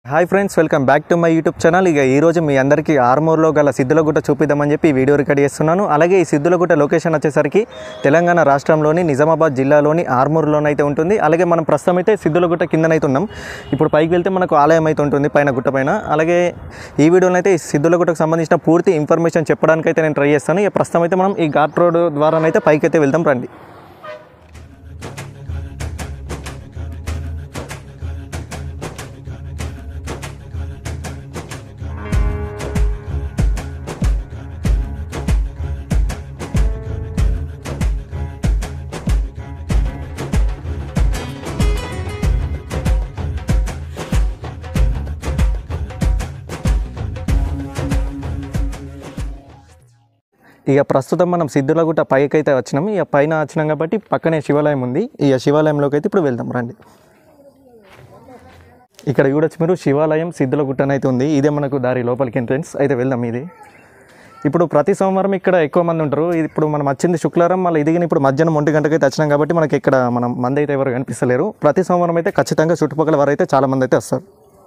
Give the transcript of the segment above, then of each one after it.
Hi friends welcome back to my YouTube channel ఇక ఈ రోజు మీ అందరికీ ఆర్మూర్లో గల సిద్ధులగుట్ట చూపిద్దామని చెప్పి ఈ వీడియో రికార్డ్ చేస్తున్నాను అలాగే ఈ సిద్ధులగుట్ట లొకేషన్ వచ్చేసరికి తెలంగాణ రాష్ట్రంలోని నిజామాబాద్ జిల్లాలోని ఆర్మూర్లోనైతే ఉంటుంది అలాగే మనం ప్రస్తుతం అయితే సిద్ధులగుట్ట కిందనైతే ఉన్నాం ఇప్పుడు పైకి వెళ్తే మనకు ఆలయం అయితే ఉంటుంది పైన గుట్ట పైన అలాగే ఈ వీడియోలో అయితే ఈ సిద్ధులగుట్టకు సంబంధించిన పూర్తి ఇన్ఫర్మేషన్ చెప్పడానికైతే నేను ట్రై చేస్తాను ఇక ప్రస్తుతం అయితే మనం ఈ ఘాట్ రోడ్ ద్వారానైతే పైకి అయితే వెళ్దాం రండి ఇక ప్రస్తుతం మనం సిద్ధులగుట్ట పైకి అయితే వచ్చినాం ఇక పైన వచ్చినాం కాబట్టి పక్కనే శివాలయం ఉంది ఇక శివాలయంలోకి అయితే ఇప్పుడు వెళ్దాం రండి ఇక్కడ చూడొచ్చు మీరు శివాలయం సిద్ధులగుట్టనైతే ఉంది ఇదే మనకు దారి లోపలికి ఎంట్రెన్స్ అయితే వెళ్దాం ఇది ఇప్పుడు ప్రతి సోమవారం ఇక్కడ ఎక్కువ మంది ఉంటారు ఇది ఇప్పుడు మనం వచ్చింది శుక్రవారం మళ్ళీ ఇదిగిన ఇప్పుడు మధ్యాహ్నం ఒంటి గంటకి అయితే వచ్చినాం కాబట్టి మనకి ఇక్కడ మనం మంది అయితే ఎవరు కనిపిస్తలేరు ప్రతి సోమవారం అయితే ఖచ్చితంగా చుట్టుపక్కల వారు అయితే చాలా మంది అయితే వస్తారు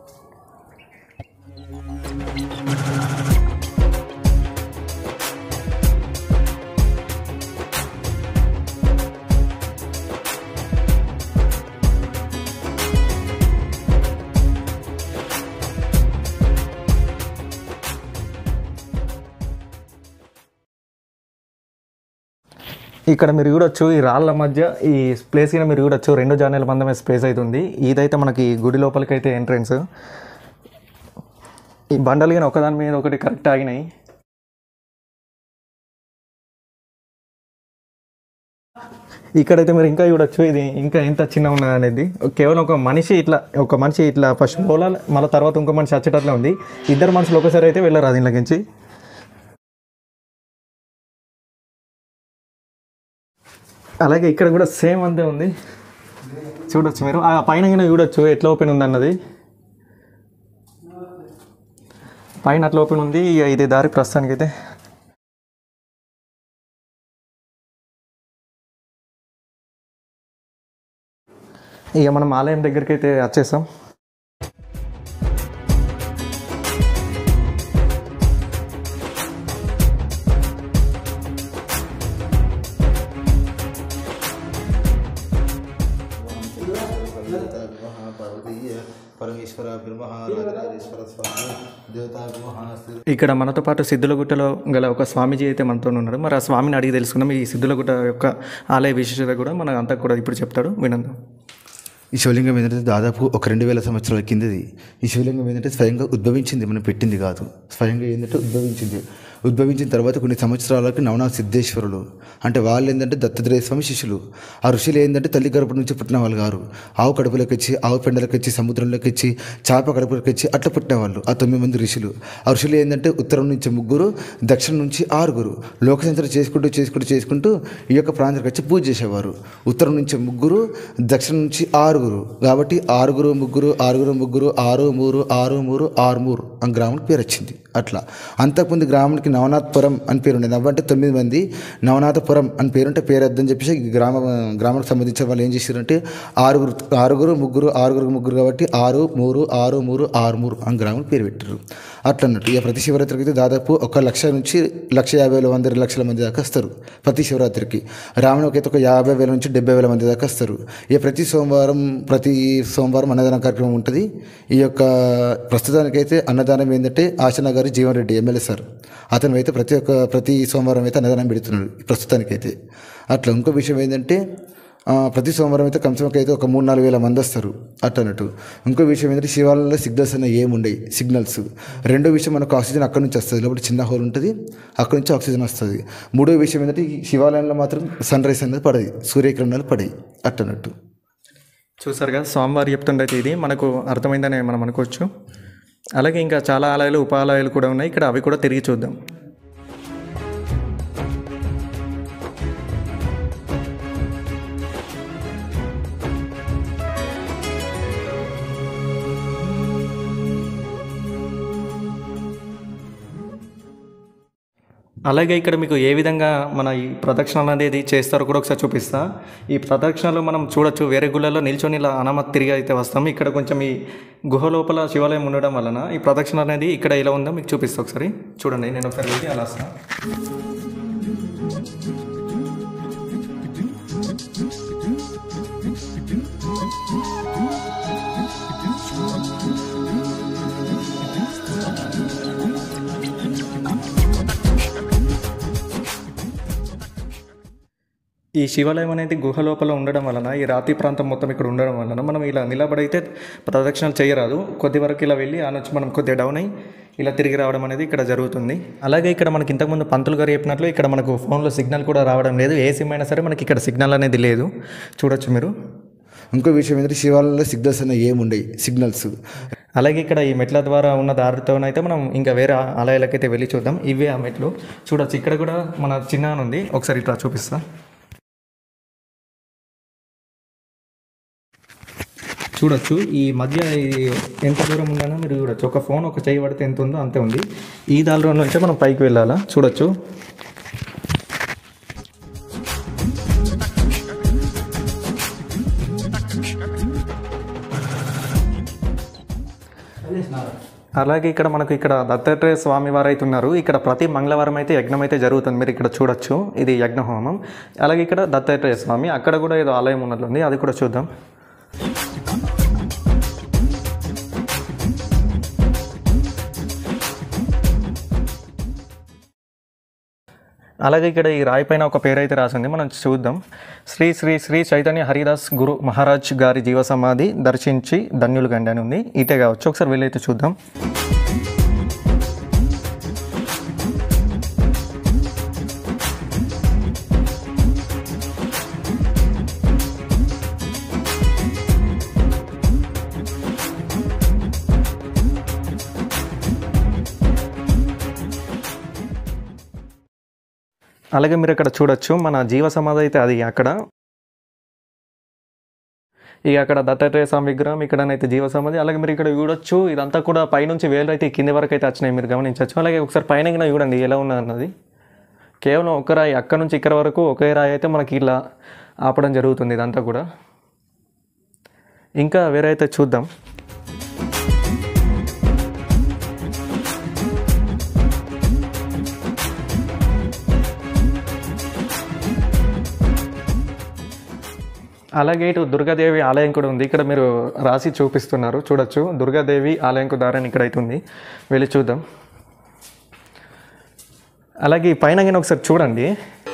ఇక్కడ మీరు చూడొచ్చు ఈ రాళ్ళ మధ్య ఈ ప్లేస్ కింద మీరు చూడొచ్చు రెండు జానేల మందమే స్పేస్ అయితే ఉంది ఇదైతే మనకి గుడి లోపలికి అయితే ఎంట్రన్స్ ఈ బండలు కానీ ఒకదాని మీద ఒకటి కరెక్ట్ ఆగినాయి ఇక్కడైతే మీరు ఇంకా చూడొచ్చు ఇది ఇంకా ఎంత చిన్న ఉన్నది అనేది కేవలం ఒక మనిషి ఇట్లా ఒక మనిషి ఇట్లా ఫస్ట్ పోలాలి మళ్ళీ తర్వాత ఇంకో మనిషి వచ్చేటట్లే ఉంది ఇద్దరు మనుషులు ఒకసారి అయితే వెళ్ళరు దీనిలోకించి అలాగే ఇక్కడ కూడా సేమ్ అంతే ఉంది చూడొచ్చు మీరు ఆ పైన కింద చూడొచ్చు ఎట్లా ఓపెన్ ఉంది అన్నది పైన అట్లా ఓపెన్ ఉంది ఇక ఇది దారి ప్రస్తుతానికి అయితే ఇక మనం ఆలయం దగ్గరికి అయితే వచ్చేసాం పార్వతీయ పరమేశ్వర బ్రహ్మ రాజరాజేశ్వర స్వామి దేవతా బ్రహ్మ ఇక్కడ మనతో పాటు సిద్ధులగుట్టలో గల ఒక స్వామీజీ అయితే మనతో ఉన్నారు మరి ఆ స్వామిని అడిగి తెలుసుకున్నాం ఈ సిద్ధులగుట్ట యొక్క ఆలయ విశేషత కూడా మన అంతా కూడా ఇప్పుడు చెప్తాడు వినందాం ఈ శివలింగం ఏంటంటే దాదాపు ఒక రెండు వేల సంవత్సరాల కిందది ఈ శివలింగం ఏంటంటే స్వయంగా ఉద్భవించింది మనం పెట్టింది కాదు స్వయంగా ఏంటంటే ఉద్భవించింది ఉద్భవించిన తర్వాత కొన్ని సంవత్సరాలకు నవనా సిద్ధేశ్వరులు అంటే వాళ్ళు ఏంటంటే దత్తాత్రేయ స్వామి శిష్యులు ఆ ఋషులు ఏంటంటే తల్లి కడుపు నుంచి పుట్టిన వాళ్ళు గారు ఆవు కడుపులోకి వచ్చి ఆవు పెండలకు వచ్చి సముద్రంలోకి వచ్చి చేప కడుపులోకి వచ్చి అట్లా పుట్టిన వాళ్ళు ఆ తొమ్మిది మంది ఋషులు ఆ ఋషులు ఏంటంటే ఉత్తరం నుంచి ముగ్గురు దక్షిణం నుంచి ఆరుగురు లోకసంచరం చేసుకుంటూ చేసుకుంటూ చేసుకుంటూ ఈ యొక్క ప్రాంతానికి వచ్చి పూజ చేసేవారు ఉత్తరం నుంచి ముగ్గురు దక్షిణం నుంచి ఆరుగురు కాబట్టి ఆరుగురు ముగ్గురు ఆరుగురు ముగ్గురు ఆరు మూరు ఆరు మూరు ఆరు మూరు ఆ గ్రామానికి పేరు వచ్చింది అట్లా అంతకుముందు గ్రామానికి నవనాథపురం అని పేరు ఉండేది నవ్వంటే తొమ్మిది మంది నవనాథపురం అని పేరుంటే పేరు వద్దని చెప్పేసి ఈ గ్రామ గ్రామానికి సంబంధించిన వాళ్ళు ఏం చేశారంటే ఆరుగురు ఆరుగురు ముగ్గురు ఆరుగురు ముగ్గురు కాబట్టి ఆరు మూడు ఆరు మూడు ఆరు మూడు అని గ్రామానికి పేరు పెట్టారు అట్లా అన్నట్టు ఇక ప్రతి శివరాత్రికి అయితే దాదాపు ఒక లక్ష నుంచి లక్ష యాభై వేల వంద రెండు లక్షల మంది దాకా వస్తారు ప్రతి శివరాత్రికి రావణకి అయితే ఒక యాభై వేల నుంచి డెబ్బై వేల మంది దాకా వస్తారు ఇక ప్రతి సోమవారం ప్రతి సోమవారం అన్నదాన కార్యక్రమం ఉంటుంది ఈ యొక్క ప్రస్తుతానికైతే అన్నదానం ఏంటంటే ఆశన గారి జీవన్ రెడ్డి ఎమ్మెల్యే సార్ అతను అయితే ప్రతి ఒక్క ప్రతి సోమవారం అయితే అన్నదానం పెడుతున్నాడు ప్రస్తుతానికైతే అట్లా ఇంకో విషయం ఏంటంటే ఆ, ప్రతి సోమవారం అయితే కంచంకి అయితే ఒక మూడు నాలుగు వేల మంది వస్తారు అట్లా అన్నట్టు ఇంకో విషయం ఏంటంటే శివాలయంలో సిగ్నల్స్ అనేవి ఏముండయి సిగ్నల్స్ రెండో విషయం మనకు ఆక్సిజన్ అక్కడ నుంచి వస్తుంది లోపల చిన్న హోల్ ఉంటుంది అక్కడ నుంచి ఆక్సిజన్ వస్తుంది మూడో విషయం ఏంటంటే ఈ శివాలయంలో మాత్రం సన్ రైజ్ అనేది పడది సూర్యకిరణాలు పడాయి అట్లా అన్నట్టు చూసారు కదా స్వామివారు చెప్తుండైతే ఇది మనకు అర్థమైందని మనం అనుకోవచ్చు అలాగే ఇంకా చాలా ఆలయాలు ఉపాలయాలు కూడా ఉన్నాయి ఇక్కడ అవి కూడా తిరిగి చూద్దాం అలాగే ఇక్కడ మీకు ఏ విధంగా మన ఈ ప్రదక్షిణ అనేది చేస్తారో కూడా ఒకసారి చూపిస్తా ఈ ప్రదక్షిణలో మనం చూడొచ్చు వేరే గుళ్ళలో నిల్చొని ఇలా అనామత్ తిరిగి అయితే వస్తాం ఇక్కడ కొంచెం ఈ గుహ లోపల శివాలయం ఉండడం వలన ఈ ప్రదక్షిణ అనేది ఇక్కడ ఎలా ఉందో మీకు చూపిస్తా ఒకసారి చూడండి నేను ఒకసారి వెళ్ళి అలా వస్తాను ఈ శివాలయం అనేది గుహ లోపల ఉండడం వలన ఈ రాతి ప్రాంతం మొత్తం ఇక్కడ ఉండడం వలన మనం ఇలా నిలబడైతే ప్రదక్షిణలు చేయరాదు కొద్ది వరకు ఇలా వెళ్ళి ఆ నుంచి మనం కొద్దిగా డౌన్ అయ్యి ఇలా తిరిగి రావడం అనేది ఇక్కడ జరుగుతుంది అలాగే ఇక్కడ మనకి ఇంతకుముందు పంతులు గారు చెప్పినట్లు ఇక్కడ మనకు ఫోన్లో సిగ్నల్ కూడా రావడం లేదు ఏ సిమ్ అయినా సరే మనకి ఇక్కడ సిగ్నల్ అనేది లేదు చూడొచ్చు మీరు ఇంకో విషయం ఏంటంటే శివాలయంలో సిగ్నల్స్ అనేవి ఏముండయి సిగ్నల్స్ అలాగే ఇక్కడ ఈ మెట్ల ద్వారా ఉన్న దారితోనైతే మనం ఇంకా వేరే ఆలయాలకైతే వెళ్ళి చూద్దాం ఇవే ఆ మెట్లు చూడొచ్చు ఇక్కడ కూడా మన చిన్న ఉంది ఒకసారి ఇట్లా చూపిస్తా చూడొచ్చు ఈ మధ్య ఇది ఎంత దూరం ఉందనో మీరు చూడొచ్చు ఒక ఫోన్ ఒక చేయి పడితే ఎంత ఉందో అంతే ఉంది ఈ దారిలో నుంచే మనం పైకి వెళ్ళాలా చూడొచ్చు అలాగే ఇక్కడ మనకు ఇక్కడ దత్తాత్రేయ స్వామి వారు అయితే ఉన్నారు ఇక్కడ ప్రతి మంగళవారం అయితే యజ్ఞం అయితే జరుగుతుంది మీరు ఇక్కడ చూడొచ్చు ఇది యజ్ఞ హోమం అలాగే ఇక్కడ దత్తాత్రేయ స్వామి అక్కడ కూడా ఏదో ఆలయం ఉన్నట్లుంది అది కూడా చూద్దాం అలాగే ఇక్కడ ఈ రాయి పైన ఒక పేరు అయితే రాసింది మనం చూద్దాం శ్రీ శ్రీ శ్రీ చైతన్య హరిదాస్ గురు మహారాజ్ గారి జీవ సమాధి దర్శించి ధన్యులు గండి అని ఉంది ఇటే కావచ్చు ఒకసారి వెళ్ళైతే చూద్దాం అలాగే మీరు ఇక్కడ చూడొచ్చు మన జీవ సమాధి అయితే అది అక్కడ ఇక అక్కడ దత్తాత్రేయ స్వామి విగ్రహం ఇక్కడనైతే జీవ సమాధి అలాగే మీరు ఇక్కడ చూడొచ్చు ఇదంతా కూడా పైనుంచి వేలు అయితే కింది వరకు అయితే వచ్చినాయి మీరు గమనించవచ్చు అలాగే ఒకసారి పైన కింద చూడండి ఎలా ఉన్నది అన్నది కేవలం ఒక రాయి అక్కడ నుంచి ఇక్కడ వరకు ఒకే రాయి అయితే మనకి ఇలా ఆపడం జరుగుతుంది ఇదంతా కూడా ఇంకా వేరే అయితే చూద్దాం అలాగే ఇటు దుర్గాదేవి ఆలయం కూడా ఉంది ఇక్కడ మీరు రాసి చూపిస్తున్నారు చూడొచ్చు దుర్గాదేవి ఆలయంకు దారిని ఇక్కడ అయితే ఉంది వెళ్ళి చూద్దాం అలాగే ఈ పైన గిన ఒకసారి చూడండి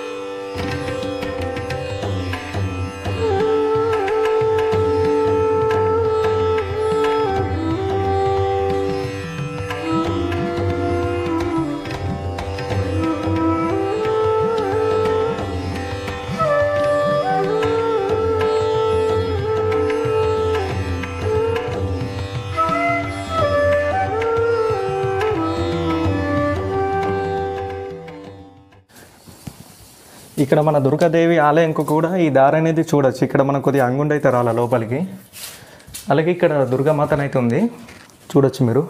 ఇక్కడ మన దుర్గాదేవి ఆలయంకు కూడా ఈ దారి అనేది చూడొచ్చు ఇక్కడ మనకు కొద్దిగా అంగుండ అయితే రాల లోపలికి అలాగే ఇక్కడ దుర్గామాతన అయితే ఉంది చూడొచ్చు మీరు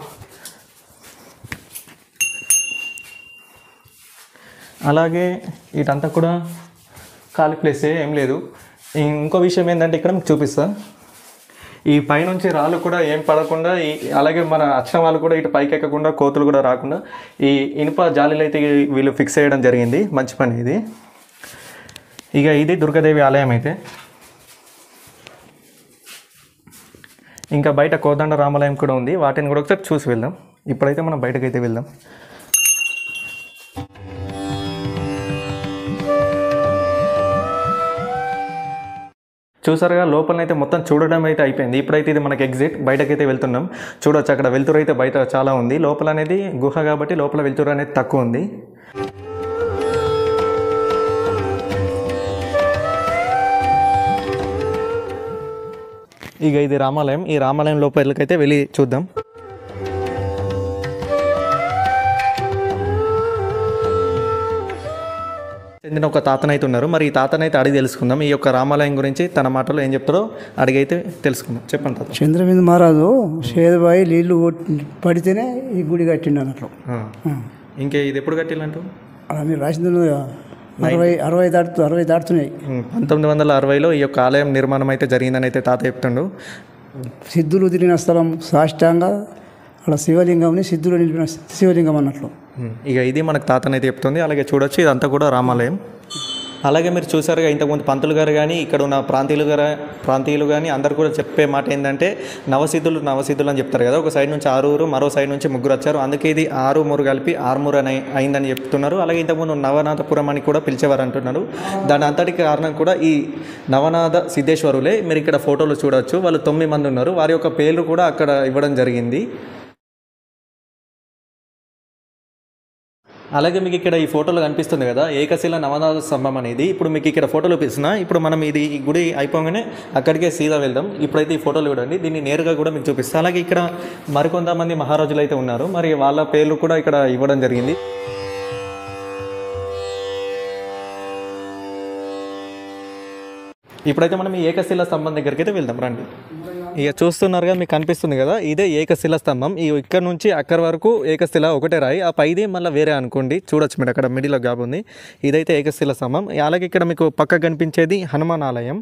అలాగే ఇటంతా కూడా ఖాళీ ప్లేసే ఏం లేదు ఇంకో విషయం ఏంటంటే ఇక్కడ మీకు చూపిస్తా ఈ పైనుంచి రాళ్ళు కూడా ఏం పడకుండా ఈ అలాగే మన అచ్చిన వాళ్ళు కూడా ఇటు పైకి ఎక్కకుండా కోతులు కూడా రాకుండా ఈ ఇనుప జాలీలు అయితే వీళ్ళు ఫిక్స్ చేయడం జరిగింది మంచి పని ఇది ఇక ఇది దుర్గాదేవి ఆలయం అయితే ఇంకా బయట కోదండ రామాలయం కూడా ఉంది వాటిని కూడా ఒకసారి చూసి వెళ్దాం ఇప్పుడైతే మనం బయటకైతే వెళ్దాం చూసారుగా లోపలనైతే మొత్తం చూడడం అయితే అయిపోయింది ఇప్పుడైతే ఇది మనకి ఎగ్జిట్ బయటకైతే వెళ్తున్నాం చూడొచ్చు అక్కడ వెళ్తురు అయితే బయట చాలా ఉంది లోపల అనేది గుహ కాబట్టి లోపల వెళ్తురు అనేది తక్కువ ఉంది ఇక ఇది రామాలయం ఈ రామాలయం లోపలికైతే వెళ్ళి చూద్దాం చెందిన ఒక తాతనైతే ఉన్నారు మరి ఈ తాతనైతే అడిగి తెలుసుకుందాం ఈ యొక్క రామాలయం గురించి తన మాటలో ఏం చెప్తారో అడిగైతే తెలుసుకుందాం చెప్పండి తాత చంద్రబిందు మహారాజు షేదబాయి నీళ్లు కొట్టి- పడితేనే ఈ గుడి కట్టిండు అన్నట్లు ఆ. ఇంకే ఇది ఎప్పుడు కట్టిల్లంటూ అలా మీరు రాసింది ఉన్నది కదా. అరవై అరవై దాటుతూ అరవై దాటుతున్నాయి ఉమ్, పంతొమ్మిది వందల అరవైలో ఈ యొక్క ఆలయం నిర్మాణం అయితే జరిగిందని అయితే తాత చెప్తుండు సిద్ధులు తిరిగిన స్థలం సాష్టాంగా అక్కడ శివలింగంని సిద్ధులు నిలిపిన శివలింగం అన్నట్లు ఉమ్, ఇక ఇది మనకు తాతనైతే చెప్తుంది అలాగే చూడొచ్చు ఇదంతా కూడా రామాలయం అలాగే మీరు చూసారుగా ఇంతకుముందు పంతులు గారు కానీ ఇక్కడ ఉన్న ప్రాంతీయులు గారు ప్రాంతీయులు కానీ అందరు కూడా చెప్పే మాట ఏంటంటే నవసిద్ధులు నవసిద్ధులు అని చెప్తారు కదా ఒక సైడ్ నుంచి ఆరుగురు మరో సైడ్ నుంచి ముగ్గురు వచ్చారు అందుకే ఇది ఆరు మూరు కలిపి ఆరుమూరు అని అయిందని చెప్తున్నారు అలాగే ఇంతకుముందు నవనాథపురం అని కూడా పిలిచేవారు అంటున్నారు దాని అంతటికి కారణం కూడా ఈ నవనాథ సిద్ధేశ్వరులే మీరు ఇక్కడ ఫోటోలు చూడవచ్చు వాళ్ళు తొమ్మిది మంది ఉన్నారు వారి యొక్క పేర్లు కూడా అక్కడ ఇవ్వడం జరిగింది అలాగే మీకు ఇక్కడ ఈ ఫోటోలో కనిపిస్తుంది కదా ఏకశిల నవనాథ స్తంభం అనేది ఇప్పుడు మీకు ఇక్కడ ఫోటోలు చూపిస్తున్నా ఇప్పుడు మనం ఇది ఈ గుడి అయిపోగానే అక్కడికే సీదా వెళ్దాం ఇప్పుడైతే ఈ ఫోటోలు చూడండి దీన్ని నేరుగా కూడా మీకు చూపిస్తాను అలాగే ఇక్కడ మరికొంతమంది మహారాజులు అయితే ఉన్నారు మరి వాళ్ళ పేర్లు కూడా ఇక్కడ ఇవ్వడం జరిగింది ఇప్పుడైతే మనం ఈ ఏకశిల స్తంభం దగ్గరికి అయితే వెళ్దాం రండి ఇక చూస్తున్నారుగా మీకు కనిపిస్తుంది కదా ఇదే ఏకశిల స్తంభం ఈ ఇక్కడ నుంచి అక్కడ వరకు ఏకశిల ఒకటే రాయి ఆ పైది మళ్ళీ వేరే అనుకోండి చూడొచ్చు మీరు అక్కడ మిడిలో గ్యాప్ ఉంది ఇదైతే ఏకశిల స్తంభం అలాగే ఇక్కడ మీకు పక్క కనిపించేది హనుమాన్ ఆలయం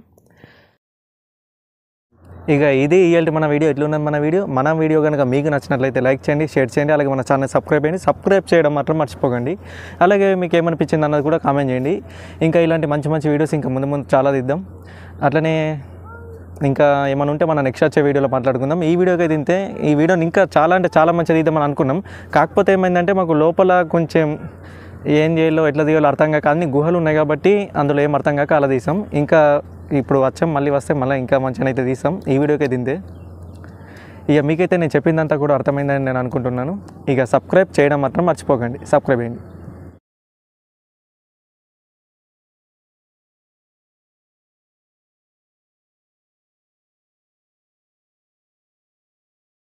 ఇక ఇది ఇవాళ మన వీడియో ఎట్లున్నది మన వీడియో మన వీడియో కనుక మీకు నచ్చినట్లయితే లైక్ చేయండి షేర్ చేయండి అలాగే మన ఛానల్ సబ్స్క్రైబ్ చేయండి సబ్స్క్రైబ్ చేయడం మాత్రం మర్చిపోకండి అలాగే మీకు ఏమనిపించింది అన్నది కూడా కామెంట్ చేయండి ఇంకా ఇలాంటి మంచి మంచి వీడియోస్ ఇంకా ముందు ముందు చాలా తీద్దాం అట్లనే ఇంకా ఏమైనా ఉంటే మనం నెక్స్ట్ వచ్చే వీడియోలో మాట్లాడుకుందాం ఈ వీడియోకి అయితే ఇంతే ఈ వీడియోని ఇంకా చాలా అంటే చాలా మంచిగా తీద్దామని అనుకున్నాం కాకపోతే ఏమైందంటే మాకు లోపల కొంచెం ఏం చేయాలో ఎట్లా తీయాలో అర్థం కాక అన్ని గుహలు ఉన్నాయి కాబట్టి అందులో ఏం అర్థం కాక అలా తీసాం ఇంకా ఇప్పుడు వచ్చాం మళ్ళీ వస్తే మళ్ళీ ఇంకా మంచిగా అయితే తీసాం ఈ వీడియోకి అయితే ఇంతే ఇక మీకైతే నేను చెప్పిందంతా కూడా అర్థమైందని నేను అనుకుంటున్నాను ఇక సబ్స్క్రైబ్ చేయడం మాత్రం మర్చిపోకండి సబ్స్క్రైబ్ చేయండి